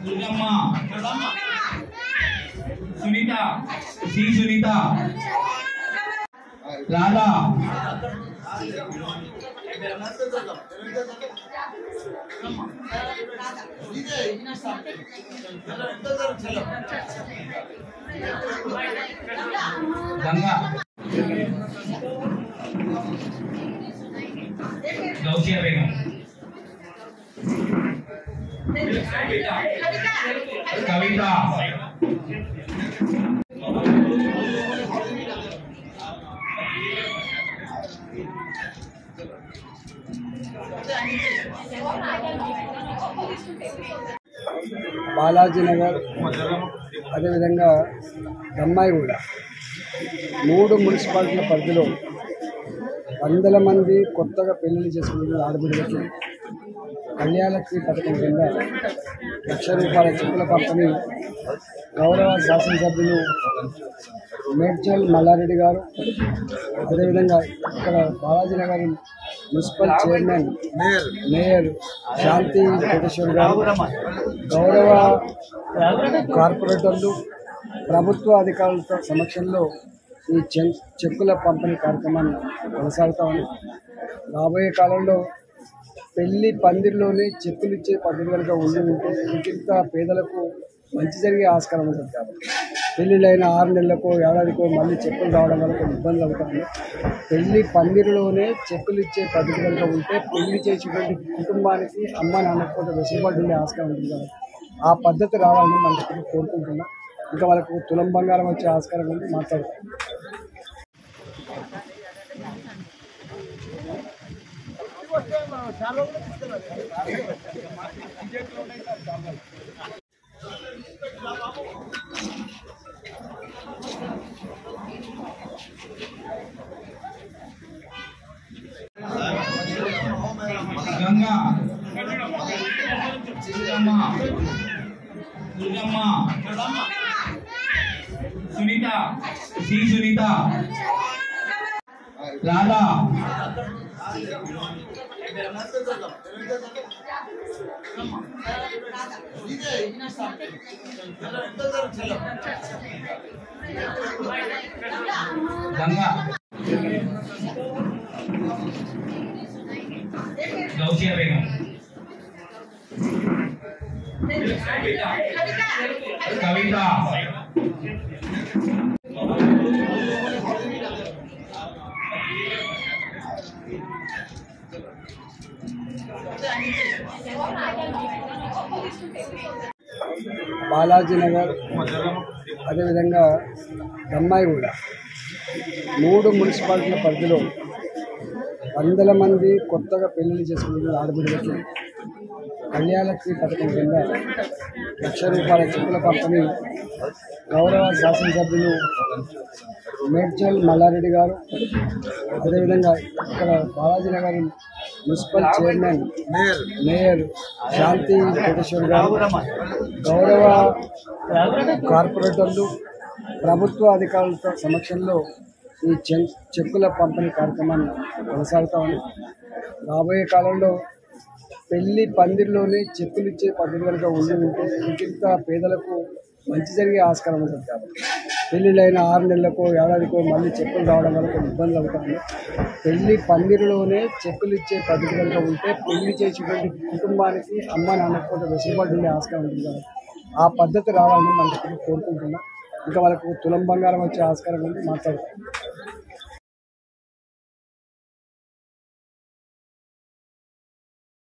Durgamma Sunitha C Sunitha Radha Ganga Gousia Begum Kavitha Balaji Nagar అదేవిధంగా దమ్మాయిగూడ మూడు మున్సిపాలిటీల పరిధిలో వందల మంది కొత్తగా పెళ్లిళ్ళు చేసుకునే ఆడబిడ్డలకి కళ్యాణలక్ష్మి పథకం కింద లక్ష రూపాయల చెక్కుల పంపిణీ గౌరవ శాసనసభ్యులు మేడ్చల్ మల్లారెడ్డి గారు అదేవిధంగా ఇక్కడ Balaji Nagar municipal chairman mayor Shanti Koteshwar garu గౌరవ కార్పొరేటర్లు ప్రభుత్వ అధికారులతో సమక్షంలో ఈ చెక్ చెక్కుల పంపిణీ కార్యక్రమాన్ని కొనసాగుతామని రాబోయే కాలంలో పెళ్లి పందిరిలోనే చెక్కులు ఇచ్చే పద్ధతి కనుక ఉండి ఉంటే ఇంకింత పేదలకు మంచి జరిగే ఆస్కారం ఉంటుంది కాబట్టి పెళ్ళిళ్ళైన ఆరు నెలలకు ఏడాదికో మళ్ళీ చెక్కులు రావడం వల్ల కొన్ని ఇబ్బందులు అవుతాయి పెళ్లి పందిరిలోనే చెక్కులు ఇచ్చే పద్ధతి కనుక ఉంటే పెళ్లి చేసేటువంటి కుటుంబానికి అమ్మ నాన్నకు కొంత వెసులుబాటు ఉండే ఆస్కారం ఉంటుంది కాబట్టి ఆ పద్ధతి రావాలని మనకి కోరుకుంటున్నా ఇంకా వాళ్ళకు తులం బంగారం వచ్చే ఆస్కారం ఉంది మాట్లాడుతాం గంగా దుర్గమ్మ దుర్గమ్మ సునీత సి సునీత రాధా గంగా గౌసియా బేగం కవిత బాలాజీ నగర్ అదేవిధంగా దమ్మాయిగూడ మూడు మున్సిపాలిటీల పరిధిలో వందల మంది కొత్తగా పెళ్లిళ్ళు చేసుకునే ఆడబిడ్డలకి కళ్యాణలక్ష్మి పథకం కింద లక్ష రూపాయల చెక్కుల పంపిణీ గౌరవ శాసనసభ్యులు మేడ్చల్ మల్లారెడ్డి గారు అదేవిధంగా ఇక్కడ Balaji Nagar municipal chairman mayor Shanti Koteshwar garu గౌరవ కార్పొరేటర్లు ప్రభుత్వ అధికారులతో సమక్షంలో ఈ చెక్ చెక్కుల పంపిణీ కార్యక్రమాన్ని కొనసాగుతామని రాబోయే కాలంలో పెళ్లి పందిరిలోనే చెక్కులు ఇచ్చే పద్ధతి కనుక ఉండి ఉంటే ఇంకింత పేదలకు మంచి జరిగే ఆస్కారం ఉంటుంది కాబట్టి పెళ్ళిళ్ళైన ఆరు నెలలకు ఏడాదికో మళ్ళీ చెక్కులు రావడం వల్ల కొన్ని ఇబ్బందులు అవుతాయి పెళ్లి పందిరిలోనే చెక్కులు ఇచ్చే పద్ధతి కనుక ఉంటే పెళ్లి చేసేటువంటి కుటుంబానికి అమ్మ నాన్నకు కొంత వెసులుబాటు ఉండే ఆస్కారం ఉంటుంది కాబట్టి ఆ పద్ధతి రావాలని మనకి కోరుకుంటున్నా ఇంకా వాళ్ళకు తులం బంగారం వచ్చే ఆస్కారం ఉంది మాట్లాడుతాం